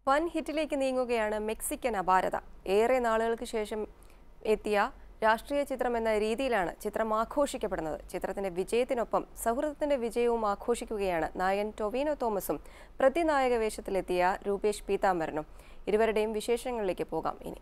വൻ ഹിറ്റിലേക്ക് നീങ്ങുകയാണ് മെക്സിക്കൻ അപാരത ഏറെ നാളുകൾക്ക് ശേഷം എത്തിയ രാഷ്ട്രീയ ചിത്രം എന്ന രീതിയിലാണ് ചിത്രം ആഘോഷിക്കപ്പെടുന്നത് ചിത്രത്തിന്റെ വിജയത്തിനൊപ്പം സൗഹൃദത്തിന്റെ വിജയവും ആഘോഷിക്കുകയാണ് നായകൻ ടൊവിനോ തോമസും പ്രതിനായക വേഷത്തിലെത്തിയ രൂപേഷ് പീതാംബരനും ഇരുവരുടെയും വിശേഷങ്ങളിലേക്ക് പോകാം ഇനി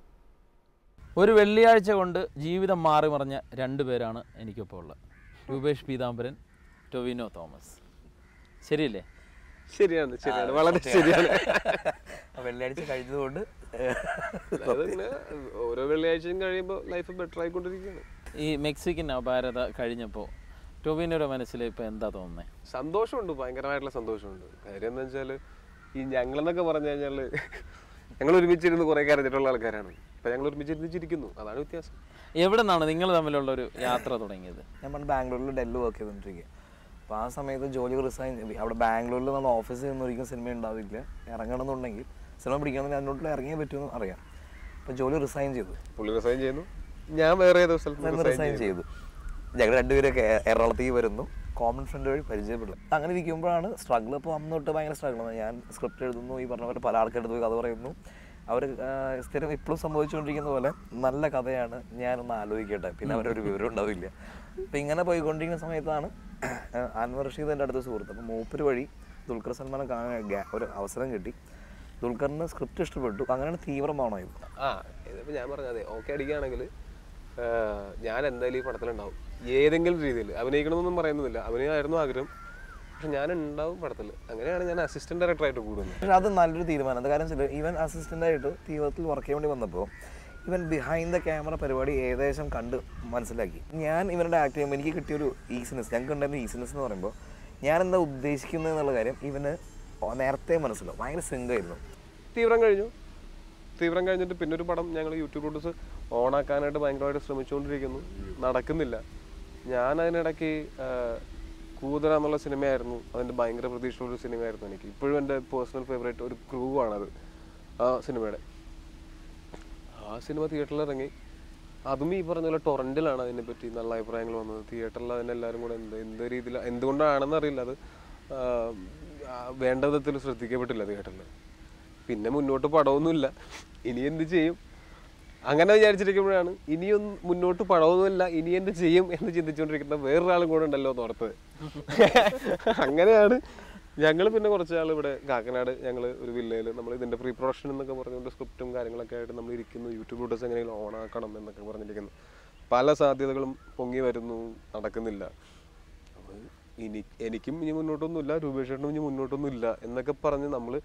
ഒരു വെള്ളിയാഴ്ച കൊണ്ട് ജീവിതം മാറി മറിഞ്ഞ രണ്ടുപേരാണ് എനിക്കൊപ്പം ഉള്ളത് രൂപേഷ് പീതാംബരൻ ടൊവിനോ തോമസ് ശരിയല്ലേ ശരിയാണ് ശരിയാണ് വളരെ ശരിയാണ് വെള്ളിയാഴ്ച കഴിഞ്ഞതുകൊണ്ട് അതായത് ഇങ്ങനെ ഓരോ വെള്ളിയാഴ്ചയും കഴിയുമ്പോൾ ലൈഫ് ബെറ്റർ ആയിക്കൊണ്ടിരിക്കുകയാണ് ഈ മെക്സിക്കൻ അപാരത കഴിഞ്ഞപ്പോൾ ടൊവിനോയുടെ മനസ്സിൽ ഇപ്പോൾ എന്താ തോന്നുന്നത് സന്തോഷമുണ്ട് ഭയങ്കരമായിട്ടുള്ള സന്തോഷമുണ്ട് കാര്യം എന്താ വെച്ചാൽ ഈ ഞങ്ങളെന്നൊക്കെ പറഞ്ഞു കഴിഞ്ഞാൽ ഞങ്ങൾ ഒരുമിച്ചിരുന്ന് കുറേ കരഞ്ഞിട്ടുള്ള ആൾക്കാരാണ് ഇപ്പം ഞങ്ങൾ ഒരുമിച്ചിരുന്ന് ചിരിക്കുന്നു അതാണ് വ്യത്യാസം എവിടെ നിന്നാണ് നിങ്ങൾ തമ്മിലുള്ള ഒരു യാത്ര തുടങ്ങിയത് ഞാൻ പണ്ട് ബാംഗ്ലൂരിൽ ഡെല്ല് വർക്ക് ചെയ്തുകൊണ്ടിരിക്കുക അപ്പോൾ ആ സമയത്ത് ജോലി റിസൈൻ അവിടെ ബാംഗ്ലൂരിൽ നമ്മൾ ഓഫീസിൽ നിന്ന് ഒരിക്കലും സിനിമ ഉണ്ടാവില്ല ഇറങ്ങണമെന്നുണ്ടെങ്കിൽ സിനിമ പിടിക്കണമെങ്കിൽ അതിനോട്ടിൽ ഇറങ്ങിയേ പറ്റുമെന്ന് അറിയാം അപ്പോൾ ജോലി റിസൈൻ ചെയ്തു പുള്ളി റിസൈൻ ചെയ്യുന്നു ഞാൻ വേറെ ഏതോ സ്ഥലത്ത് റിസൈൻ റിസൈൻ ചെയ്തു ഞങ്ങൾ രണ്ടുപേരൊക്കെ എ- എറണാകുളത്തേക്ക് വരുന്നു കോമൺ ഫ്രണ്ട് വഴി പരിചയപ്പെടും അങ്ങനെ ഇരിക്കുമ്പോഴാണ് സ്ട്രഗിൾ ഇപ്പോൾ അന്ന് തൊട്ട് ഭയങ്കര സ്ട്രഗിൾ ഞാൻ സ്ക്രിപ്റ്റ് എഴുതുന്നു ഈ പറഞ്ഞ പോലെ പല ആൾക്കാരുടെ പോയി കഥ പറയുന്നു അവർ സ്ഥിരം ഇപ്പോഴും സംഭവിച്ചുകൊണ്ടിരിക്കുന്ന പോലെ നല്ല കഥയാണ് ഞാനൊന്ന് ആലോചിക്കട്ടെ പിന്നെ അവരൊരു വിവരം ഉണ്ടാവില്ല അപ്പം ഇങ്ങനെ പോയിക്കൊണ്ടിരിക്കുന്ന സമയത്താണ് അൻവർ റഷീദ് എൻ്റെ അടുത്ത സുഹൃത്ത് അപ്പം മൂപ്പര് വഴി ദുൽഖർ സൽമാനെ കാണാൻ ഗ്യാ- ഒരു അവസരം കിട്ടി ദുൽഖറിന് സ്ക്രിപ്റ്റ് ഇഷ്ടപ്പെട്ടു അങ്ങനെയാണ് തീവ്രമാണത് ആ ഇതിപ്പോൾ ഞാൻ പറഞ്ഞത് ഓക്കെ അടിക്കുകയാണെങ്കിൽ ഞാൻ എന്തായാലും ഈ പടത്തിലുണ്ടാവും ഏതെങ്കിലും രീതിയിൽ അഭിനയിക്കണമെന്നൊന്നും പറയുന്നില്ല അഭിനയമായിരുന്നു ആഗ്രഹം പക്ഷെ ഞാൻ ഉണ്ടാവും പടത്തിൽ അങ്ങനെയാണ് ഞാൻ അസിസ്റ്റന്റ് ഡയറക്ടറായിട്ട് കൂടുന്നത് പക്ഷെ അത് നല്ലൊരു തീരുമാനം കാരണം വെച്ചാൽ ഇവൻ അസിസ്റ്റന്റ് ആയിട്ട് തീവ്രത്തിൽ വർക്ക് ചെയ്യാൻ വേണ്ടി വന്നപ്പോൾ ഇവൻ ബിഹൈൻഡ് ദ ക്യാമറ പരിപാടി ഏകദേശം കണ്ട് മനസ്സിലാക്കി ഞാൻ ഇവരുടെ ആക്ട് ചെയ്യുമ്പോൾ എനിക്ക് കിട്ടിയൊരു ഈസിനെസ് ഞങ്ങൾക്ക് ഉണ്ടായിരുന്ന ഈസിനെസ് എന്ന് പറയുമ്പോൾ ഞാൻ എന്താ ഉദ്ദേശിക്കുന്നത് എന്നുള്ള കാര്യം ഇവന് നേരത്തെ മനസ്സിലാവും ഭയങ്കര സിങ്കായിരുന്നു തീവ്രം കഴിഞ്ഞു തീവ്രം കഴിഞ്ഞിട്ട് പിന്നെ ഒരു പടം ഞങ്ങൾ യൂട്യൂബ് പ്രൊഡ്യൂസ് ഓണാക്കാനായിട്ട് ഭയങ്കരമായിട്ട് ശ്രമിച്ചുകൊണ്ടിരിക്കുന്നു നടക്കുന്നില്ല ഞാൻ അതിനിടയ്ക്ക് ആ, കൂതറ എന്നുള്ള സിനിമയായിരുന്നു അതിൻ്റെ ഭയങ്കര പ്രതീക്ഷയുള്ള സിനിമയായിരുന്നു എനിക്ക് ഇപ്പോഴും എൻ്റെ പേഴ്സണൽ ഫേവറേറ്റ് ഒരു ക്രൂ ആണത് ആ സിനിമയുടെ ആ സിനിമ തിയേറ്ററിൽ ഇറങ്ങി അതും ഈ പറഞ്ഞ പോലെ ടൊറൻറ്റിലാണ് അതിനെപ്പറ്റി നല്ല അഭിപ്രായങ്ങൾ വന്നത് തിയേറ്ററിൽ അതിനെല്ലാവരും കൂടെ എന്ത് എന്ത് രീതിയിൽ എന്തുകൊണ്ടാണെന്ന് അറിയില്ല അത് ആ, ആ, വേണ്ട വിധത്തിൽ ശ്രദ്ധിക്കപ്പെട്ടില്ല തിയേറ്ററിൽ പിന്നെ മുന്നോട്ട് പടമൊന്നുമില്ല ഇനി എന്ത് ചെയ്യും അങ്ങനെ വിചാരിച്ചിരിക്കുമ്പോഴാണ് ഇനിയൊന്നും മുന്നോട്ട് പടമൊന്നുമില്ല ഇനി എന്ത് ചെയ്യും എന്ന് ചിന്തിച്ചുകൊണ്ടിരിക്കുന്ന വേറൊരാളും കൂടെ ഉണ്ടല്ലോ എന്ന് ഓർത്തത് അങ്ങനെയാണ് ഞങ്ങൾ പിന്നെ കുറച്ച് നാൾ ഇവിടെ കാക്കനാട് ഞങ്ങൾ ഒരു വില്ലയിൽ നമ്മൾ ഇതിൻ്റെ പ്രീ പ്രൊഡക്ഷൻ എന്നൊക്കെ പറഞ്ഞുകൊണ്ട് സ്ക്രിപ്റ്റും കാര്യങ്ങളൊക്കെ ആയിട്ട് നമ്മൾ ഇരിക്കുന്നു യൂട്യൂബ് വീഡിയോസ് എങ്ങനെയെങ്കിലും ഓണാക്കണം എന്നൊക്കെ പറഞ്ഞിരിക്കുന്നു പല സാധ്യതകളും പൊങ്ങി വരുന്നു നടക്കുന്നില്ല അപ്പോൾ ഇനി എനിക്കും ഇനി മുന്നോട്ടൊന്നുമില്ല രൂപേഷേട്ടനും ഇനി മുന്നോട്ടൊന്നുമില്ല എന്നൊക്കെ പറഞ്ഞ് നമ്മൾ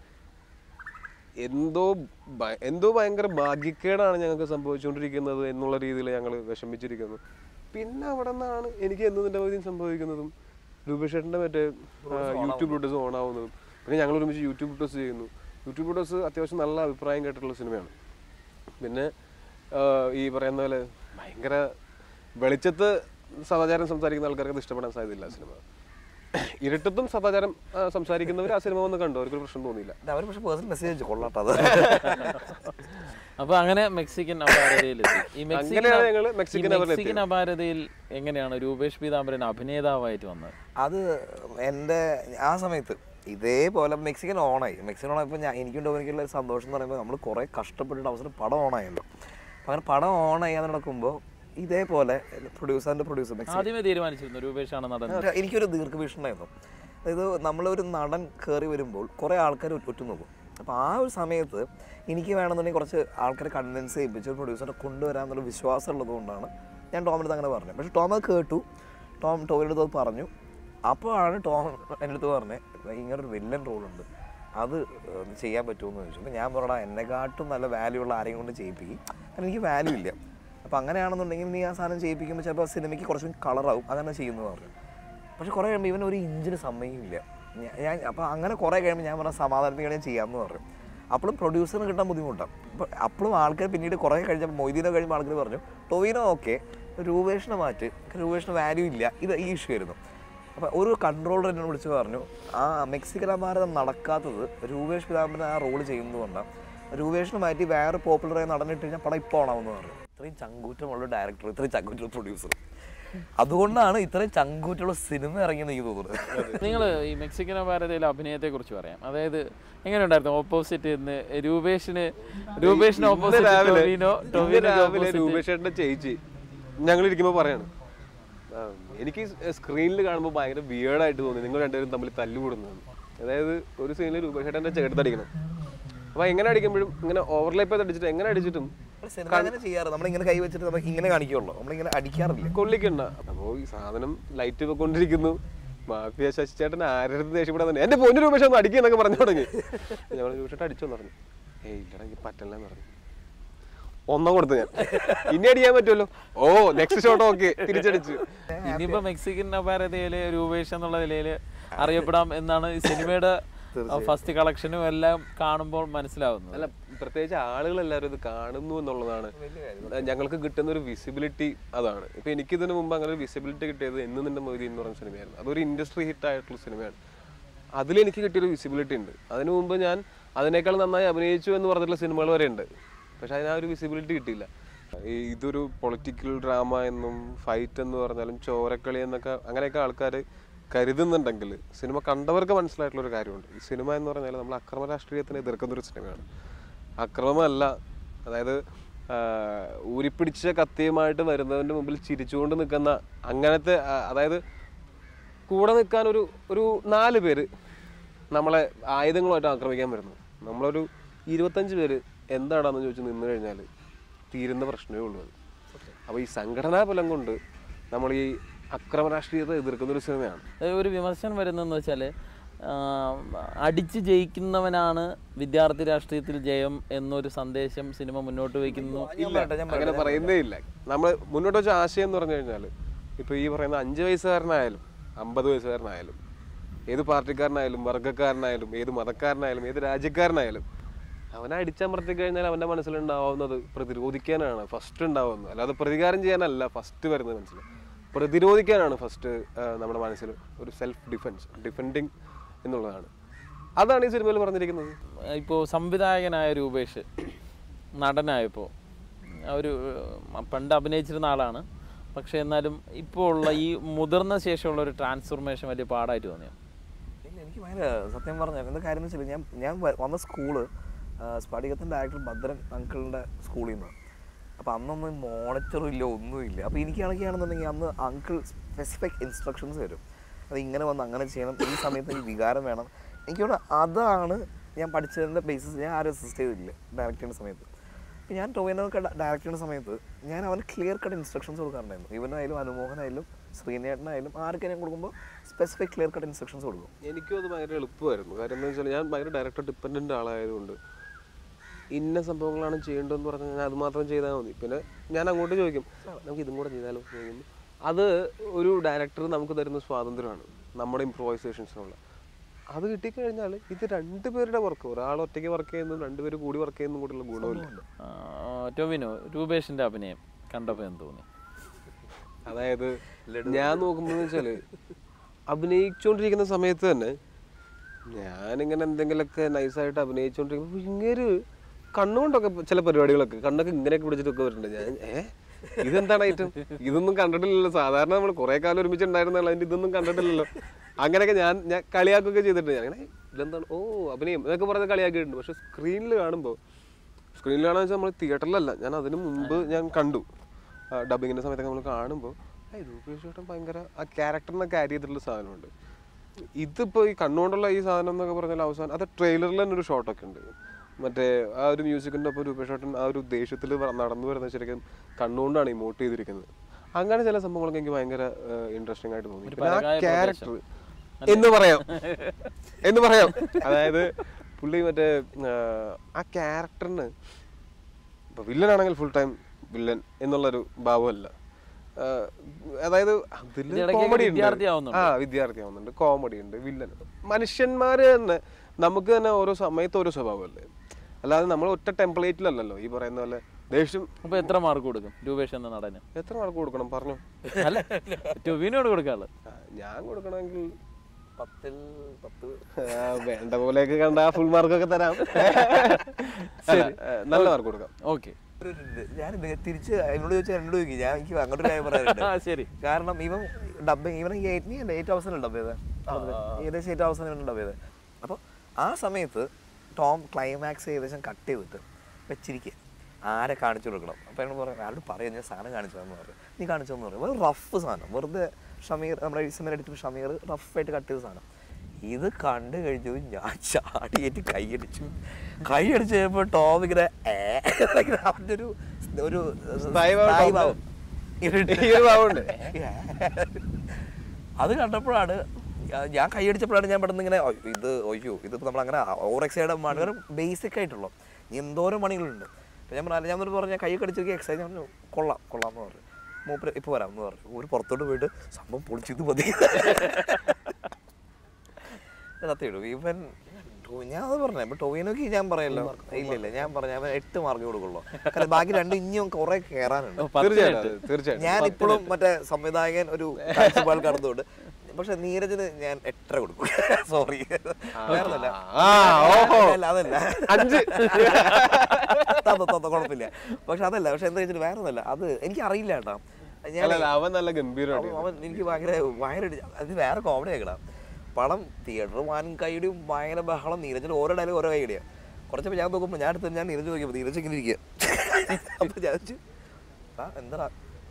എന്തോ ഭ- എന്തോ ഭയങ്കര ഭാഗ്യക്കേടാണ് ഞങ്ങൾക്ക് സംഭവിച്ചുകൊണ്ടിരിക്കുന്നത് എന്നുള്ള രീതിയിൽ ഞങ്ങൾ വിഷമിച്ചിരിക്കുന്നു പിന്നെ അവിടെ നിന്നാണ് എനിക്ക് എന്നതിൻ്റെ പകുതിയും സംഭവിക്കുന്നതും രൂപേഷേട്ടൻ്റെ മറ്റേ ആ, യൂട്യൂബ് വീഡിയോസ് ഓൺ ആവുന്നതും പിന്നെ ഞങ്ങൾ ഒരുമിച്ച് യൂട്യൂബ് വീഡിയോസ് ചെയ്യുന്നു യൂട്യൂബ് വീഡിയോസ് അത്യാവശ്യം നല്ല അഭിപ്രായം കേട്ടിട്ടുള്ള സിനിമയാണ് പിന്നെ ആ, ഈ പറയുന്ന പോലെ ഭയങ്കര വെളിച്ചത്ത് സദാചാരം സംസാരിക്കുന്ന ആൾക്കാർക്ക് അത് ഇഷ്ടപ്പെടാൻ സാധ്യതയില്ല ആ സിനിമ ഇരുട്ടത്തും സദാചാരം ആ, സംസാരിക്കുന്നവർ ആ സിനിമ വന്ന് കണ്ടു അവർക്കൊരു പ്രശ്നം തോന്നിയില്ല അവർ പക്ഷെ പേഴ്സണൽ മെസ്സേജ് അയച്ചു കൊള്ളാട്ടോ അത് അപ്പോൾ അങ്ങനെ മെക്സിക്കൻ അപാരതയിലെത്തി ഈ മെക്സിക്കൻ അങ്ങനെയാണ് ഞങ്ങള് മെക്സിക്കൻ ഈ അപാരതയിൽ മെക്സിക്കൻ അപാരതയിൽ എങ്ങനെയാണ് രൂപേഷ് പീതാംബരൻ അഭിനേതാവായിട്ട് വന്നത് അത് എൻ്റെ ആ സമയത്ത് ഇതേപോലെ മെക്സിക്കൻ ഓണായി മെക്സിക്കൻ ഓണായപ്പോൾ ഞാൻ എനിക്കും ഡോമിനിക്കുള്ള ഒരു സന്തോഷം എന്ന് പറയുമ്പോൾ നമ്മൾ കുറേ കഷ്ടപ്പെട്ടിട്ട് അവസരം പടം ഓണായല്ലോ അപ്പം അങ്ങനെ പടം ഓണായി അത് നടക്കുമ്പോൾ ഇതേപോലെ പ്രൊഡ്യൂസറിൻ്റെ പ്രൊഡ്യൂസർ മെക്സിക്കൻ ആദ്യമേ തീരുമാനിച്ചിരുന്നു രൂപേഷാണ് നടൻ ഒരു- എനിക്കൊരു ദീർഘവീക്ഷണം ഉണ്ടായിരുന്നു അതായത് നമ്മളൊരു നടൻ കയറി വരുമ്പോൾ കുറേ ആൾക്കാർ ഉറ്റുനോക്കും അപ്പോൾ ആ ഒരു സമയത്ത് എനിക്ക് വേണമെന്നുണ്ടെങ്കിൽ കുറച്ച് ആൾക്കാരെ കൺവിൻസ് ചെയ്യിപ്പിച്ച് ഒരു പ്രൊഡ്യൂസറെ കൊണ്ടുവരാമെന്നുള്ള വിശ്വാസം ഉള്ളത് കൊണ്ടാണ് ഞാൻ ടോമിനടുത്ത് അങ്ങനെ പറഞ്ഞത് പക്ഷേ ടോം അത് കേട്ടു ടോം ടോമിൻ്റെ അടുത്ത് അത് പറഞ്ഞു അപ്പോഴാണ് ടോം എൻ്റെ അടുത്ത് പറഞ്ഞത് ഇങ്ങനെ ഒരു വില്ലൻ റോളുണ്ട് അത് ഏഹ്, ചെയ്യാൻ പറ്റുമെന്ന് ചോദിച്ചു അപ്പോൾ ഞാൻ പറഞ്ഞാ എന്നെക്കാട്ടും നല്ല വാല്യൂ ഉള്ള ആരെയും കൊണ്ട് ചെയ്യിപ്പിക്കും കാരണം എനിക്ക് വാല്യൂ ഇല്ല അപ്പോൾ അങ്ങനെയാണെന്നുണ്ടെങ്കിൽ നീ ആ സാധനം ചെയ്യിപ്പിക്കുമ്പോൾ ചിലപ്പോൾ ആ സിനിമയ്ക്ക് കുറച്ചും കളറാവും അങ്ങനെ ചെയ്യുന്നു പറഞ്ഞു പക്ഷെ കുറേ കഴിയുമ്പോൾ ഇവൻ ഒരു ഇഞ്ചിന് സമ്മതിക്കില്ല ഞാ- ഞാൻ അപ്പോൾ അങ്ങനെ കുറേ കഴിയുമ്പോൾ ഞാൻ പറഞ്ഞ സമാധാനത്തിന് ഞാൻ ചെയ്യാമെന്ന് പറഞ്ഞു അപ്പോഴും പ്രൊഡ്യൂസറിന് കിട്ടാൻ ബുദ്ധിമുട്ടാണ് അപ്പോൾ അപ്പോഴും ആൾക്കാർ പിന്നീട് കുറേ കഴിഞ്ഞപ്പോൾ മൊയ്തീനോ കഴിയുമ്പോൾ ആൾക്കാർ പറഞ്ഞു ടൊവിനോ ഓക്കെ രൂപേഷിനെ മാറ്റ് രൂപേഷിന് വാല്യൂ ഇല്ല ഇത് ഈ ഇഷ്യൂ ആയിരുന്നു അപ്പോൾ ഒരു കൺട്രോളർ എന്നോട് വിളിച്ച് പറഞ്ഞു ആ മെക്സിക്കൻ ഭാരതം നടക്കാത്തത് രൂപേഷ് പിതാമ്പൻ ആ റോൾ ചെയ്യുന്നതുകൊണ്ടാണ് രൂപേഷിനെ മാറ്റി വേറെ പോപ്പുലറായി നടന്നിട്ട് കഴിഞ്ഞാൽ പടം ഇപ്പോൾ ഓണാവുമെന്ന് പറഞ്ഞു ഇത്രയും ചങ്കൂറ്റമുള്ള ഡയറക്ടർ ഇത്രയും ചങ്കൂറ്റുള്ള പ്രൊഡ്യൂസർ അതുകൊണ്ടാണ് ഇത്രയും ചങ്കൂറ്റുള്ള സിനിമ ഇറങ്ങിയെന്ന് എനിക്ക് തോന്നുന്നത് നിങ്ങൾ ഈ മെക്സിക്കൻ ഭാരതയിലെ അഭിനയത്തെ കുറിച്ച് പറയാം അതായത് എങ്ങനെയുണ്ടായിരുന്നു ഓപ്പോസിറ്റ് ഇന്ന് രൂപേഷിന് രൂപേഷിന് ഇന്ന് ഓപ്പോസിറ്റ് രാവിലെ ടൊവിനോ ഇന്ന് ടൊവിനോക്ക് രാവിലെ opposite രൂപേഷേട്ടന്റെ ചേച്ചി ഞങ്ങൾ ഇരിക്കുമ്പോൾ പറയാണ് ആ, എനിക്ക് സ്ക്രീനിൽ കാണുമ്പോൾ ഭയങ്കര വിയേർഡായിട്ട് തോന്നി നിങ്ങൾ രണ്ടുപേരും തമ്മിൽ തല്ലുകൂടുന്നതെന്ന് അതായത് ഒരു സീനിൽ രൂപേഷേട്ടന്റെ ചേട്ടത്തടിക്കണം അപ്പൊ എങ്ങനെ അടിക്കുമ്പോഴും ഇങ്ങനെ ഓവർലേപ്പ് ചെയ്ത് അടിച്ചിട്ട് എങ്ങനെ അടിച്ചിട്ടും സിനിമ അങ്ങനെ ചെയ്യാറ് നമ്മളിങ്ങനെ കൈ വെച്ചിട്ട് നമുക്ക് ഇങ്ങനെ കാണിക്കുള്ളൂ നമ്മളിങ്ങനെ അടിക്കാറില്ല കൊള്ളിക്കണ്ട അപ്പോൾ ഈ സാധനം ലൈറ്റ് വെക്കൊണ്ടിരിക്കുന്നു മാഫിയ ശശിചേട്ടൻ ആരുടെ ദേഷ്യപ്പെടാൻ തന്നെ എന്റെ പൊന്നു രൂപേഷ ഒന്ന് അടിക്കുക എന്നൊക്കെ പറഞ്ഞു തുടങ്ങി ഞങ്ങൾ രൂപേഷേട്ടൻ അടിച്ചോന്ന് പറഞ്ഞു ഏയ് ഇല്ലടാ എനിക്ക് പറ്റില്ലെന്ന് പറഞ്ഞു ഒന്നാം കൊടുത്തു ഞാൻ ഇനി അടിക്കാൻ പറ്റുമല്ലോ ഓ നെക്സ്റ്റ് ഷോട്ട് ഓക്കെ തിരിച്ചടിച്ചു ഇനിയിപ്പോ മെക്സിക്കൻ ഭാരതയിലെ രൂപേഷ് എന്നുള്ള നിലയിൽ അറിയപ്പെടാം എന്നാണ് ഈ സിനിമയുടെ ഫസ്റ്റ് കളക്ഷനും എല്ലാം കാണുമ്പോൾ മനസ്സിലാവുന്നത് അല്ല പ്രത്യേകിച്ച് ആളുകൾ എല്ലാവരും ഇത് കാണുന്നു എന്നുള്ളതാണ് ഞങ്ങൾക്ക് കിട്ടുന്ന ഒരു വിസിബിലിറ്റി അതാണ് ഇപ്പൊ എനിക്ക് ഇതിനു മുമ്പ് അങ്ങനെ ഒരു വിസിബിലിറ്റി കിട്ടിയത് എന്ന് നിന്റെ മൊഴി എന്ന് പറഞ്ഞ സിനിമയായിരുന്നു അതൊരു ഇൻഡസ്ട്രി ഹിറ്റ് ആയിട്ടുള്ള സിനിമയാണ് അതിൽ എനിക്ക് കിട്ടിയൊരു വിസിബിലിറ്റി ഉണ്ട് അതിനു മുമ്പ് ഞാൻ അതിനേക്കാൾ നന്നായി അഭിനയിച്ചു എന്ന് പറഞ്ഞിട്ടുള്ള സിനിമകൾ വരെ ഉണ്ട് പക്ഷെ അതിന് ആ ഒരു വിസിബിലിറ്റി കിട്ടിയില്ല ഈ ഇതൊരു പൊളിറ്റിക്കൽ ഡ്രാമ എന്നും ഫൈറ്റ് എന്ന് പറഞ്ഞാലും ചോരക്കളി എന്നൊക്കെ അങ്ങനെയൊക്കെ ആൾക്കാർ കരുതുന്നുണ്ടെങ്കിൽ സിനിമ കണ്ടവർക്ക് മനസ്സിലായിട്ടുള്ള ഒരു കാര്യമുണ്ട് ഈ സിനിമ എന്ന് പറഞ്ഞാൽ നമ്മൾ അക്രമ രാഷ്ട്രീയത്തിനെ എതിർക്കുന്ന ഒരു സിനിമയാണ് അക്രമമല്ല അതായത് ആ, ഊരിപ്പിടിച്ച കത്തിയുമായിട്ട് വരുന്നവന്റെ മുമ്പിൽ ചിരിച്ചുകൊണ്ട് നിൽക്കുന്ന അങ്ങനത്തെ ആ, അതായത് കൂടെ നിൽക്കാൻ ഒരു ഒരു നാല് പേര് നമ്മളെ ആയുധങ്ങളുമായിട്ട് ആക്രമിക്കാൻ വരുന്നു നമ്മളൊരു ഇരുപത്തഞ്ച് പേര് എന്താണെന്ന് ചോദിച്ച് നിന്ന് കഴിഞ്ഞാൽ തീരുന്ന പ്രശ്നമേ ഉള്ളൂ അത് അപ്പോൾ ഈ സംഘടനാ ബലം കൊണ്ട് നമ്മൾ ഈ അക്രമ രാഷ്ട്രീയത്തെ എതിർക്കുന്ന ഒരു സിനിമയാണ് അത് ഒരു വിമർശനം വരുന്നതെന്ന് വെച്ചാൽ അടിച്ച് ജയിക്കുന്നവനാണ് വിദ്യാർത്ഥി രാഷ്ട്രീയത്തിൽ ജയം എന്നൊരു സന്ദേശം സിനിമ മുന്നോട്ട് വയ്ക്കുന്നു ഞാൻ പറയട്ടെ, ഞാൻ അങ്ങനെ പറയുന്നേ ഇല്ല നമ്മൾ മുന്നോട്ട് വെച്ച ആശയം എന്ന് പറഞ്ഞു കഴിഞ്ഞാൽ ഇപ്പോൾ ഈ പറയുന്ന അഞ്ച് വയസ്സുകാരനായാലും അമ്പത് വയസ്സുകാരനായാലും ഏത് പാർട്ടിക്കാരനായാലും വർഗ്ഗക്കാരനായാലും ഏത് മതക്കാരനായാലും ഏത് രാജ്യക്കാരനായാലും അവനെ അടിച്ചമർത്തി കഴിഞ്ഞാൽ അവൻ്റെ മനസ്സിലുണ്ടാവുന്നത് പ്രതിരോധിക്കാനാണ് ഫസ്റ്റ് ഉണ്ടാവുന്നത് അല്ലാതെ പ്രതികാരം ചെയ്യാനല്ല ഫസ്റ്റ് വരുന്നത് മനസ്സിൽ പ്രതിരോധിക്കാനാണ് ഫസ്റ്റ് നമ്മുടെ മനസ്സിൽ ഒരു സെൽഫ് ഡിഫെൻസ് ഡിഫെൻഡിങ് എന്നുള്ളതാണ് അതാണ് ഈ സിനിമയിൽ പറഞ്ഞിരിക്കുന്നത് ഇപ്പോൾ സംവിധായകനായ രൂപേഷ് നടനായപ്പോൾ ഒരു ഉം, പണ്ട് അഭിനയിച്ചിരുന്ന ആളാണ് പക്ഷേ എന്നാലും ഇപ്പോൾ ഉള്ള ഈ മുതിർന്ന ശേഷമുള്ള ഒരു ട്രാൻസ്ഫോർമേഷൻ വലിയ പാടായിട്ട് തോന്നിയോ ഇല്ല, എനിക്ക് ഭയങ്കര സത്യം പറഞ്ഞാൽ എന്താ കാര്യം എന്ന് വെച്ചാൽ ഞാൻ ഞാൻ വ- വന്ന സ്കൂള് സ്ഫടികത്തിൻ്റെ ഡയറക്ടർ ഭദ്രൻ അങ്കിളിൻ്റെ സ്കൂളിൽ നിന്ന് അപ്പോൾ അന്നൊന്നും മോണിറ്ററും ഇല്ല ഒന്നുമില്ല അപ്പോൾ എനിക്കാണെങ്കിലാണെന്നുണ്ടെങ്കിൽ അന്ന് അങ്കിൾ സ്പെസിഫിക് ഇൻസ്ട്രക്ഷൻസ് തരും അത് ഇങ്ങനെ വന്ന് അങ്ങനെ ചെയ്യണം ഈ സമയത്ത് എനിക്ക് വികാരം വേണം എനിക്ക് തോന്നുന്നു അതാണ് ഞാൻ പഠിച്ചതിൻ്റെ ബേസിസ് ഞാൻ ആരും അസിസ്റ്റ് ചെയ്തില്ല ഡയറക്റ്റ് ചെയ്യുന്ന സമയത്ത് അപ്പോൾ ഞാൻ ടോവിനൊക്കെ ഡയറക്റ്റ് ചെയ്യുന്ന സമയത്ത് ഞാൻ അവന് ക്ലിയർ കട്ട് ഇൻസ്ട്രക്ഷൻസ് കൊടുക്കാറുണ്ടായിരുന്നു ഇവനായാലും അനുമോഹനായാലും ശ്രീനേട്ടനായാലും ആർക്ക് ഞാൻ കൊടുക്കുമ്പോൾ സ്പെസിഫിക് ക്ലിയർ കട്ട് ഇൻസ്ട്രക്ഷൻസ് കൊടുക്കും എനിക്കും അത് ഭയങ്കര എളുപ്പമായിരുന്നു കാര്യം എന്താ വെച്ചാൽ ഞാൻ ഭയങ്കര ഡയറക്ടർ ഡിപ്പെൻഡൻ്റ് ആളായതുകൊണ്ട് ഇന്ന സംഭവങ്ങളാണ് ചെയ്യേണ്ടതെന്ന് പറഞ്ഞാൽ ഞാൻ അത് മാത്രം ചെയ്താൽ മതി പിന്നെ ഞാൻ അങ്ങോട്ട് ചോദിക്കും നമുക്ക് ഇതും കൂടെ ചെയ്താലോ എന്ന് ചോദിക്കുമ്പോൾ അത് ഒരു ഡയറക്ടർ നമുക്ക് തരുന്ന സ്വാതന്ത്ര്യമാണ് നമ്മുടെ ഇംപ്രൂവൈസേഷൻസിനുള്ള അത് കിട്ടിക്കഴിഞ്ഞാൽ ഇത് രണ്ടുപേരുടെ വർക്ക് ഒരാൾ ഒറ്റയ്ക്ക് വർക്ക് ചെയ്യുന്നതും രണ്ടുപേര് കൂടി വർക്ക് ചെയ്യുന്നതും കൂടിയുള്ള ഗുണമില്ല ആ, ടൊവിനോ രൂപേഷിൻ്റെ അഭിനയം കണ്ടപ്പോൾ എന്ത് തോന്നി അതായത് ഞാൻ നോക്കുമ്പോൾ വെച്ചാല് അഭിനയിച്ചുകൊണ്ടിരിക്കുന്ന സമയത്ത് തന്നെ ഞാനിങ്ങനെ എന്തെങ്കിലുമൊക്കെ നൈസായിട്ട് അഭിനയിച്ചുകൊണ്ടിരിക്കുമ്പോൾ ഇങ്ങനെ കണ്ണുകൊണ്ടൊക്കെ ചില പരിപാടികളൊക്കെ കണ്ണൊക്കെ ഇങ്ങനെയൊക്കെ പിടിച്ചിട്ടൊക്കെ വരുന്നുണ്ട് ഞാൻ ഏ ഇതെന്താണ് ഐറ്റം ഇതൊന്നും കണ്ടിട്ടില്ലല്ലോ സാധാരണ നമ്മൾ കുറെ കാലം ഒരുമിച്ചുണ്ടായിരുന്നല്ലോ അതിന്റെ ഇതൊന്നും കണ്ടിട്ടില്ലല്ലോ അങ്ങനെയൊക്കെ ഞാൻ ഞാൻ കളിയാക്കുകയൊക്കെ ചെയ്തിട്ടുണ്ട് ഞാൻ അങ്ങനെ ഇതെന്താണ് ഓ അഭിനയം ഇതൊക്കെ പറഞ്ഞ് കളിയാക്കിയിട്ടുണ്ട് പക്ഷെ സ്ക്രീനിൽ കാണുമ്പോൾ സ്ക്രീനിൽ കാണാന്ന് വെച്ചാൽ നമ്മൾ തിയേറ്ററിലല്ല ഞാൻ അതിന് മുമ്പ് ഞാൻ കണ്ടു ഡബിങ്ങിന്റെ സമയത്തൊക്കെ നമ്മൾ കാണുമ്പോൾ രൂപേഷ് ചേട്ടൻ ഭയങ്കര ആ ക്യാരക്ടറിനെ ക്യാരി ചെയ്തിട്ടുള്ള സാധനമുണ്ട് ഇതിപ്പോൾ ഈ കണ്ണുകൊണ്ടുള്ള ഈ സാധനം എന്നൊക്കെ പറഞ്ഞാൽ അവസാനം അത് ട്രെയിലറിൽ തന്നെ ഒരു ഷോട്ടൊക്കെ ഉണ്ട് മറ്റേ ആ ഒരു മ്യൂസിക്കിൻ്റെ ഒപ്പം രൂപേഷ് ചേട്ടൻ ആ ഒരു ദേഷ്യത്തിൽ നടന്നു വരുന്ന ശരിക്കും കണ്ണുകൊണ്ടാണ് ഇമോട്ട് ചെയ്തിരിക്കുന്നത് അങ്ങനെ ചില സംഭവങ്ങളൊക്കെ എനിക്ക് ഭയങ്കര ഇൻട്രസ്റ്റിംഗ് ആയിട്ട് തോന്നി പിന്നെ ആ പരകായ ക്യാരക്ടർ എന്ന് പറയാം എന്ന് പറയാം അതായത് പുള്ളി മറ്റേ ആ, ആ ക്യാരക്ടറിന് ഇപ്പൊ വില്ലൻ ആണെങ്കിൽ ഫുൾ ടൈം വില്ലൻ എന്നുള്ളൊരു ഭാവമല്ല ആ, അതായത് അതില് ഇതിനിടയ്ക്ക് കോമഡി വിദ്യാർത്ഥിയാവുന്നുണ്ട്. ആ വിദ്യാർത്ഥിയാവുന്നുണ്ട് കോമഡി ഉണ്ട് വില്ലൻ മനുഷ്യന്മാര് തന്നെ നമുക്ക് തന്നെ ഓരോ സമയത്ത് ഓരോ സ്വഭാവമല്ലേ അല്ലാതെ നമ്മൾ ഒറ്റ ടെംപ്ലേറ്റിലല്ലല്ലോ ഈ പറയുന്ന പോലെ ദേഷ്യം അപ്പോൾ എത്ര മാർക്ക് കൊടുക്കും രൂപേഷ് എന്ന നടന് എത്ര മാർക്ക് കൊടുക്കണം പറഞ്ഞു അല്ല ടൊവിനോട് കൊടുക്കാനുള്ളത് ആ, ഞാൻ കൊടുക്കണമെങ്കിൽ പത്തിൽ പത്ത് ആ, വേണ്ട പോലെയൊക്കെ കണ്ട ഫുൾ മാർക്കൊക്കെ തരാം അല്ല, ആ, നല്ല മാർക്ക് കൊടുക്കാം ഓക്കെ ഒരു- ഒരു- ഞാൻ ഇത് തിരിച്ച് എന്നോട് ചോദിച്ചാൽ എന്നോട് ചോദിക്കും ഞാൻ എനിക്ക് അങ്ങോട്ട് കാര്യം പറയാനുണ്ട് ആ ശരി കാരണം ഇവൻ ഡബിങ് ഇവൻ ഈ എയ്റ്റ് നീ എയ്റ്റ് അവസാനം ഡബ് ചെയ്തത് ഏകദേശം എയ്റ്റ് അവസാനം ഡബ് ചെയ്തത് അപ്പോൾ ആ സമയത്ത് ടോം ക്ലൈമാക്സ് ഏകദേശം കട്ട് ചെയ്തിട്ട് വെച്ചിരിക്കുക ആരെ കാണിച്ചു കൊടുക്കണം അപ്പോൾ എന്നോട് പറയാം ആരോട് പറയാം ഞാൻ സാധനം കാണിച്ചു തന്നു പറയും നീ കാണിച്ചു തന്നു പറയും വെറും റഫ് സാധനം വെറുതെ ഷമീർ നമ്മുടെ ഇസ്മൻ എടുത്തിട്ട് ഷമീർ റഫായിട്ട് കട്ട് ചെയ്ത സാധനം ഇത് കണ്ടു കഴിഞ്ഞു ഞാൻ ചാടിയേറ്റ് കൈയടിച്ചു കൈയടിച്ച് കഴിയുമ്പോൾ ടോം ഇങ്ങനെ ഏ ഇങ്ങനെ അവൻ്റെ ഒരു ഒരു സ്ഥായിഭാവം സ്ഥായിഭാവം. ഈ ഒരു ഭാവമുണ്ട് അത് കണ്ടപ്പോഴാണ് ഞാ- ഞാൻ കൈയടിച്ചപ്പോഴാണ് ഞാൻ പെട്ടെന്ന് ഇങ്ങനെ "അയ്യോ, ഇത് ഒയ്യോ ഇതിപ്പോൾ നമ്മൾ അങ്ങനെ ഓവർ എക്സൈഡ് മണി ബേസിക് ആയിട്ടുള്ളൂ ഇനി എന്തോരം മണികളുണ്ട് അപ്പം ഞാൻ പറഞ്ഞു ഞാൻ എന്നിട്ട് പറഞ്ഞു കൈ കടിച്ചു എക്സൈഡ് പറഞ്ഞു കൊള്ളാം കൊള്ളാം എന്ന് പറഞ്ഞു മൂപ്പര് ഇപ്പോൾ വരാം എന്ന് പറഞ്ഞു ഒരു പുറത്തോട്ട് പോയിട്ട് സംഭവം പൊളിച്ചിത് മതി സത്യമായിട്ടും ഇവൻ ടോ- ഞാൻ അത് പറഞ്ഞു ഇപ്പൊ ടോവിനോക്ക് ഞാൻ പറയല്ലോ ഇല്ല ഇല്ല ഞാൻ പറഞ്ഞു അവൻ എട്ട് മാർക്ക് കൊടുക്കുള്ളൂ കാരണം ബാക്കി രണ്ട് ഇനിയും കുറെ കയറാനുണ്ട് തീർച്ചയായിട്ടും അത് തീർച്ചയായിട്ടും ഞാൻ ഇപ്പോഴും മറ്റേ സംവിധായകൻ ഒരു കാഴ്ചപ്പാട് കടന്നുകൊണ്ട് പക്ഷെ നീരജിന് ഞാൻ എട്ടര കൊടുക്കും സോറി വേറൊന്നല്ല ആ, ഓഹോ. അല്ല അതല്ല അഞ്ച് തന്നു തന്നു കുഴപ്പമില്ല പക്ഷെ അതല്ല പക്ഷെ എന്താ വെച്ചിട്ട് വേറൊന്നല്ല അത് എനിക്ക് അറിയില്ല കേട്ടോ ഞാൻ അല്ല, അല്ല, അവൻ നല്ല ഗംഭീരമാണ് അവൻ- അവൻ എനിക്ക് ഭയങ്കര ഭയങ്കര അത് വേറെ കോമഡി ആക്കണം പടം തിയേറ്റർ വാനും കൈയുടെയും ഭയങ്കര ബഹളം നീരജിന് ഓരോ ഡയലോഗ് ഓരോ കൈയുടെയാണ് കുറച്ചപ്പോൾ ഞാൻ നോക്കുമ്പോൾ ഞാൻ അടുത്ത് ഞാൻ നീരജ് നോക്കിയപ്പോൾ നീരജ് ഇങ്ങനെ ഇരിക്കുക അപ്പോൾ ഞാൻ ചോദിച്ചു, "ആ, എന്താടാ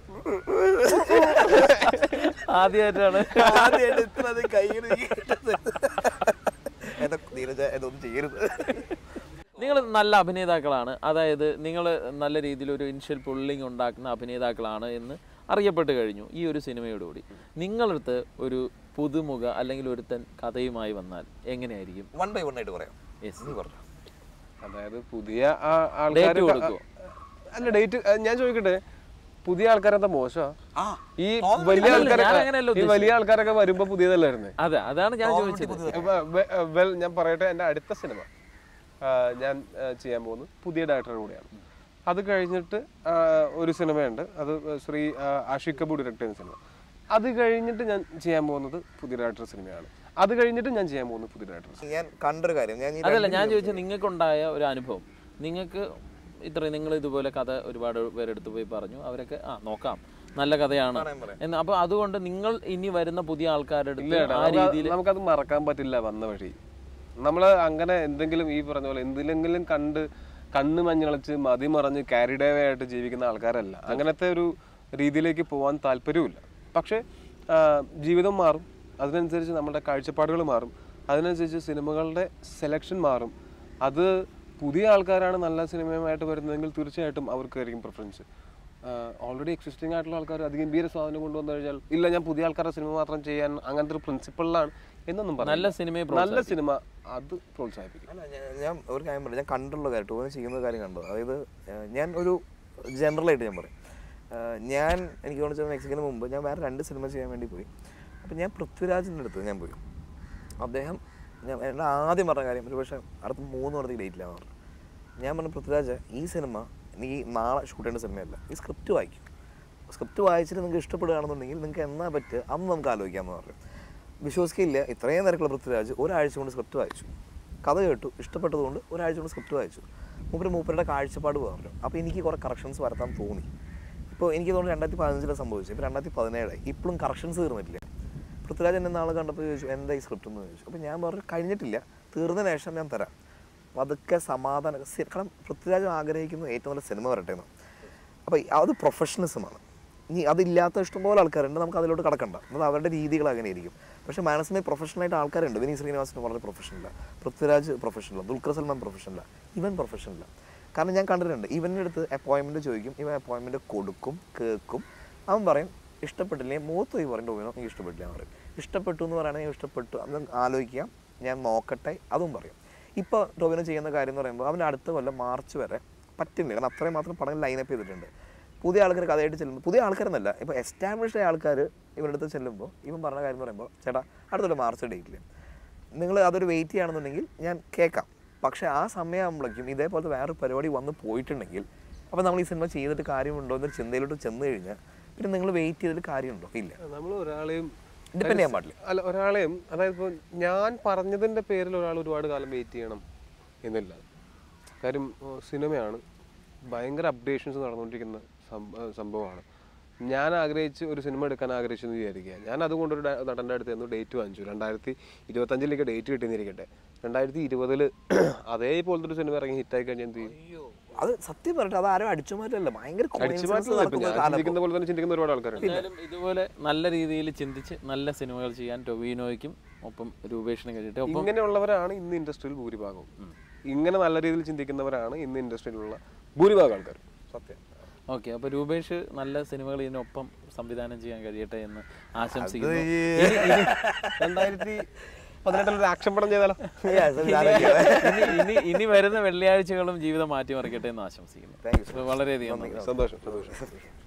ആദ്യമായിട്ടാണ് ആദ്യമായിട്ട് ഇത്ര അത് കൈയ്യില് കേട്ടത്. എന്നെ നീരജ എന്നൊന്നും ചെയ്യരുത് നിങ്ങൾ നല്ല അഭിനേതാക്കളാണ് അതായത് നിങ്ങൾ നല്ല രീതിയിൽ ഒരു ഇൻഷ്യൽ പുള്ളിങ് ഉണ്ടാക്കുന്ന അഭിനേതാക്കളാണ് എന്ന് അറിയപ്പെട്ട് കഴിഞ്ഞു ഈ ഒരു സിനിമയോടുകൂടി നിങ്ങളടുത്ത് ഒരു പുതുമുഖ അല്ലെങ്കിൽ ഒരുത്തൻ കഥയുമായി വന്നാൽ എങ്ങനെയായിരിക്കും വൺ ബൈ വൺ ആയിട്ട് പറയാം Yes. നീ പറഞ്ഞു അതായത് പുതിയ ആൾക്കാർ Date കൊടുക്കുവോ? അല്ല ഡേറ്റ് ഞാൻ ചോദിക്കട്ടെ പുതിയ ആൾക്കാരെന്താ മോശമാ ആ ഈ തോന്നുന്നില്ല. വലിയ അല്ലല്ല, ഞാൻ ആൾക്കാരൊക്കെ അങ്ങനെയല്ല ഈ വലിയ ആൾക്കാരൊക്കെ വരുമ്പോ പുതിയതല്ലായിരുന്നേ അതെ അതാണ് ഞാൻ ചോദിച്ചത് വെൽ ഞാൻ പറയട്ടെ എൻ്റെ അടുത്ത സിനിമ ആ, ഞാൻ ആ, ചെയ്യാൻ പോകുന്നത് പുതിയ ഡയറക്ടറുടെ കൂടെയാണ് അത് കഴിഞ്ഞിട്ട് ആ, ഒരു സിനിമയുണ്ട് അത് ശ്രീ ആ, ആഷിഖ് കപൂർ ഡയറക്ട് ചെയ്യുന്ന സിനിമ അത് കഴിഞ്ഞിട്ട് ഞാൻ ചെയ്യാൻ പോകുന്നത് പുതിയ ഡയറക്ടർ സിനിമയാണ് അത് കഴിഞ്ഞിട്ട് ഞാൻ ചെയ്യാൻ പോകുന്നത് പുതിയ ഡയറക്ടർ ഞാൻ കണ്ടൊരു കാര്യം ഞാൻ ഈ അതല്ല രണ്ട് ഞാൻ ചോദിച്ചത് നിങ്ങൾക്കുണ്ടായ ഒരു അനുഭവം നിങ്ങൾക്ക് ഇത്രയും നിങ്ങൾ ഇതുപോലെ കഥ ഒരുപാട് പേരെടുത്ത് പോയി പറഞ്ഞു അവരൊക്കെ ആ നോക്കാം നല്ല കഥയാണ് പറയാം, പറയാം. എന്ന് അപ്പൊ അതുകൊണ്ട് നിങ്ങൾ ഇനി വരുന്ന പുതിയ ആൾക്കാരുടെ ഇല്ല അടുത്ത് ചേട്ടാ, ആ നമുക്ക് രീതിയിൽ നമുക്കത് മറക്കാൻ പറ്റില്ല വന്ന വഴി നമ്മൾ അങ്ങനെ എന്തെങ്കിലും ഈ പറഞ്ഞ പോലെ എന്തിലെങ്കിലും കണ്ട് കണ്ണ് മഞ്ഞളിച്ച് മതിമറഞ്ഞ് കാരിഡേവേ ആയിട്ട് ജീവിക്കുന്ന ആൾക്കാരല്ല അങ്ങനത്തെ ഒരു രീതിയിലേക്ക് പോകാൻ താല്പര്യമില്ല പക്ഷേ ആ, ജീവിതം മാറും അതിനനുസരിച്ച് നമ്മുടെ കാഴ്ചപ്പാടുകൾ മാറും അതിനനുസരിച്ച് സിനിമകളുടെ സെലക്ഷൻ മാറും അത് പുതിയ ആൾക്കാരാണ് നല്ല സിനിമയുമായിട്ട് വരുന്നതെങ്കിൽ തീർച്ചയായിട്ടും അവർക്കായിരിക്കും പ്രിഫറൻസ് ഓൾറെഡി എക്സിസ്റ്റിംഗ് ആയിട്ടുള്ള ആൾക്കാർ അതിഗംഭീര സാധനം കൊണ്ടുവന്നു കഴിഞ്ഞാൽ ഇല്ല ഞാൻ പുതിയ ആൾക്കാരുടെ സിനിമ മാത്രം ചെയ്യാൻ അങ്ങനത്തെ ഒരു പ്രിൻസിപ്പളിലാണ് എന്നൊന്നും പറയില്ല. നല്ല സിനിമയെ നല്ല സിനിമ അത് പ്രോത്സാഹിപ്പിക്കും അല്ല ഞാൻ ഞാൻ ഒരു കാര്യം പറയാം ഞാൻ കണ്ടുള്ള കാര്യം ടോവിന് ചെയ്യുന്ന കാര്യം കണ്ടു അതായത് ഏഹ്, ഞാൻ ഒരു ജനറലായിട്ട് ഞാൻ പറയും ഏഹ്, ഞാൻ എനിക്ക് തോന്നുന്നത് മെക്സിക്കന് മുമ്പ് ഞാൻ വേറെ രണ്ട് സിനിമ ചെയ്യാൻ വേണ്ടി പോയി അപ്പം ഞാൻ പൃഥ്വിരാജിൻ്റെ അടുത്ത് ഞാൻ പോയി അദ്ദേഹം ഞാൻ എന്നോട് ആദ്യം പറഞ്ഞ കാര്യം ഒരു പക്ഷേ അടുത്ത മൂന്ന് വർഷത്തേക്ക് ഡേറ്റിലാണ് പറഞ്ഞു ഞാൻ പറഞ്ഞു പൃഥ്വിരാജ് ഈ സിനിമ നീ നാളെ ഷൂട്ട് ചെയ്യേണ്ട സിനിമയല്ല ഈ സ്ക്രിപ്റ്റ് വായിക്കും സ്ക്രിപ്റ്റ് വായിച്ചിട്ട് നിങ്ങൾക്ക് ഇഷ്ടപ്പെടുകയാണെന്നുണ്ടെങ്കിൽ നിങ്ങൾക്ക് എന്നാ പറ്റുക അന്ന് നമുക്ക് ആലോചിക്കാമെന്ന് പറഞ്ഞു വിശ്വസിക്കില്ല ഇത്രയും തിരക്കുള്ള പൃഥ്വിരാജ് ഒരാഴ്ച കൊണ്ട് സ്ക്രിപ്റ്റ് വായിച്ചു കഥ കേട്ടു ഇഷ്ടപ്പെട്ടതുകൊണ്ട് ഒരാഴ്ച കൊണ്ട് സ്ക്രിപ്റ്റ് വായിച്ചു മൂപ്പര് മൂപ്പരുടെ കാഴ്ചപ്പാട് പറഞ്ഞു അപ്പോൾ എനിക്ക് കുറേ കറക്ഷൻസ് വരുത്താൻ തോന്നി ഇപ്പോൾ എനിക്ക് തോന്നുന്നു രണ്ടായിരത്തി പതിനഞ്ചിലാണ് സംഭവിച്ചത് ഇപ്പോൾ രണ്ടായിരത്തി പതിനേഴായി ഇപ്പോഴും കറക്ഷൻസ് തീർന്നിട്ടില്ല പൃഥ്വിരാജ് എന്നെ നാളെ കണ്ടപ്പോൾ ചോദിച്ചു എന്താ ഈ സ്ക്രിപ്റ്റ് എന്ന് ചോദിച്ചു അപ്പോൾ ഞാൻ പറഞ്ഞു കഴിഞ്ഞിട്ടില്ല തീർന്നതിന് ശേഷം ഞാൻ തരാം പതുക്കെ സമാധാനം സി- കാരണം പൃഥ്വിരാജ് ആഗ്രഹിക്കുന്നത് ഏറ്റവും നല്ല സിനിമ വരട്ടെ എന്ന് അപ്പോൾ അത് പ്രൊഫഷണലിസമാണ് ഇനി അതില്ലാത്ത ഇഷ്ടംപോലെ ആൾക്കാരുണ്ട് നമുക്ക് അതിലോട്ട് കടക്കണ്ട അത് അവരുടെ രീതികൾ അങ്ങനെ ആയിരിക്കും പക്ഷേ മനസ്സിനെ പ്രൊഫഷണലായിട്ട് ആൾക്കാരുണ്ട് വിനീത് ശ്രീനിവാസന് വളരെ പ്രൊഫഷണലാണ് പൃഥ്വിരാജ് പ്രൊഫഷണലാണ് ദുൽഖർ സൽമാൻ പ്രൊഫഷണലാണ് ഇവൻ പ്രൊഫഷണലാണ് കാരണം ഞാൻ കണ്ടിട്ടുണ്ട് ഇവൻ്റെ അടുത്ത് അപ്പോയിൻമെൻറ്റ് ചോദിക്കും ഇവൻ അപ്പോയിൻമെൻറ്റ് കൊടുക്കും കേൾക്കും അവൻ പറയും ഇഷ്ടപ്പെട്ടില്ലെങ്കിൽ മൂത്ത് പോയി പറയും ടോവിനോ എനിക്ക് ഇഷ്ടപ്പെട്ടില്ല എന്ന് പറയും ഇഷ്ടപ്പെട്ടു എന്ന് പറയുകയാണെങ്കിൽ ഇഷ്ടപ്പെട്ടു അത് ആലോചിക്കാം ഞാൻ നോക്കട്ടെ അതും പറയും ഇപ്പോൾ ടോവിനോ ചെയ്യുന്ന കാര്യം എന്ന് പറയുമ്പോൾ അവൻ്റെ അടുത്ത കൊല്ലം മാർച്ച് വരെ പറ്റുന്നില്ല കാരണം അത്രയും മാത്രം പടങ്ങൾ ലൈനപ്പ് ചെയ്തിട്ടുണ്ട് പുതിയ ആൾക്കാർ കഥയായിട്ട് ചെല്ലുമ്പോൾ പുതിയ ആൾക്കാരെന്നല്ല ഇപ്പോൾ എസ്റ്റാബ്ലിഷ്ഡ് ആയ ആൾക്കാർ ഇവരുടെ അടുത്ത് ചെല്ലുമ്പോൾ ഇവൻ പറഞ്ഞ കാര്യം എന്ന് പറയുമ്പോൾ ചേട്ടാ അടുത്തൊരു മാർച്ച് ഡേറ്റിൽ നിങ്ങൾ അതൊരു വെയിറ്റ് ചെയ്യുകയാണെന്നുണ്ടെങ്കിൽ ഞാൻ കേൾക്കാം പക്ഷേ ആ സമയമാകുമ്പോഴേക്കും ഇതേപോലത്തെ വേറെ പരിപാടി വന്ന് പോയിട്ടുണ്ടെങ്കിൽ അപ്പോൾ നമ്മൾ ഈ സിനിമ ചെയ്തിട്ട് കാര്യമുണ്ടോ എന്നൊരു ചിന്തയിലോട്ട് ചെന്ന് കഴിഞ്ഞാൽ പിന്നെ നിങ്ങൾ വെയിറ്റ് ചെയ്തിട്ട് കാര്യമുണ്ടോ ഇല്ല നമ്മൾ ഒരാളെയും ഡിപ്പെൻഡ് ചെയ്യാൻ പാടില്ല അല്ല ഒരാളെയും അതായത് ഇപ്പോൾ ഞാൻ പറഞ്ഞതിൻ്റെ പേരിൽ ഒരാൾ ഒരുപാട് കാലം വെയിറ്റ് ചെയ്യണം എന്നില്ല കാര്യം ഓ, സിനിമയാണ് ഭയങ്കര അപ്ഡേഷൻസ് നടന്നുകൊണ്ടിരിക്കുന്ന സം- ഏഹ് സംഭവമാണ് ഞാൻ ആഗ്രഹിച്ച് ഒരു സിനിമ എടുക്കാൻ ആഗ്രഹിച്ചു എന്ന് വിചാരിക്കുക ഞാൻ അതുകൊണ്ട് ഒരു ഡ- നടൻ്റെ അടുത്ത് നിന്ന് ഡേറ്റ് വാങ്ങിച്ചു രണ്ടായിരത്തി ഇരുപത്തഞ്ചിലേക്ക് ഡേറ്റ് കിട്ടിയെന്നിരിക്കട്ടെ രണ്ടായിരത്തി ഇരുപതിൽ അതേപോലത്തെ ഒരു സിനിമ ഇറങ്ങി ഹിറ്റായി കഴിഞ്ഞാൽ എന്ത് ചെയ്യും അത് സത്യം പറഞ്ഞിട്ട് അത് ആരും അടിച്ചു മാറ്റല്ല ഭയങ്കര അടിച്ചു coincidence മാറ്റുന്നില്ല ഇപ്പം നടക്കുന്ന ഞാൻ കാലം ചിന്തിക്കുന്ന പോലെ തന്നെ ചിന്തിക്കുന്ന ഒരുപാട് ആൾക്കാരുണ്ട് എന്തായാലും ഇതുപോലെ നല്ല രീതിയിൽ ചിന്തിച്ച് നല്ല സിനിമകൾ ചെയ്യാൻ ടൊവിനോയ്ക്കും ഒപ്പം രൂപേഷിനും കഴിയട്ടെ ഒപ്പം ഇങ്ങനെയുള്ളവരാണ് ഇന്ന് ഇൻഡസ്ട്രിയിൽ ഭൂരിഭാഗവും ഇങ്ങനെ നല്ല രീതിയിൽ ചിന്തിക്കുന്നവരാണ് ഇന്ന് ഇൻഡസ്ട്രിയിലുള്ള ഭൂരിഭാഗം ആൾക്കാർ സത്യം ഓക്കെ അപ്പൊ രൂപേഷ് നല്ല സിനിമകൾ ഇതിനൊപ്പം സംവിധാനം ചെയ്യാൻ കഴിയട്ടെ എന്ന് ആശംസിക്കുന്നു രണ്ടായിരത്തി പതിനെട്ടിൽ ഒരു ആക്ഷൻ പടം ചെയ്താലോ Yes, അത് ആലോചിക്കാം. ഇനി ഇനി ഇനി വരുന്ന വെള്ളിയാഴ്ചകളും ജീവിതം മാറ്റിമറിക്കട്ടെ എന്ന് ആശംസിക്കുന്നു Thank you, അപ്പൊ വളരെയധികം നന്ദി സന്തോഷം സന്തോഷം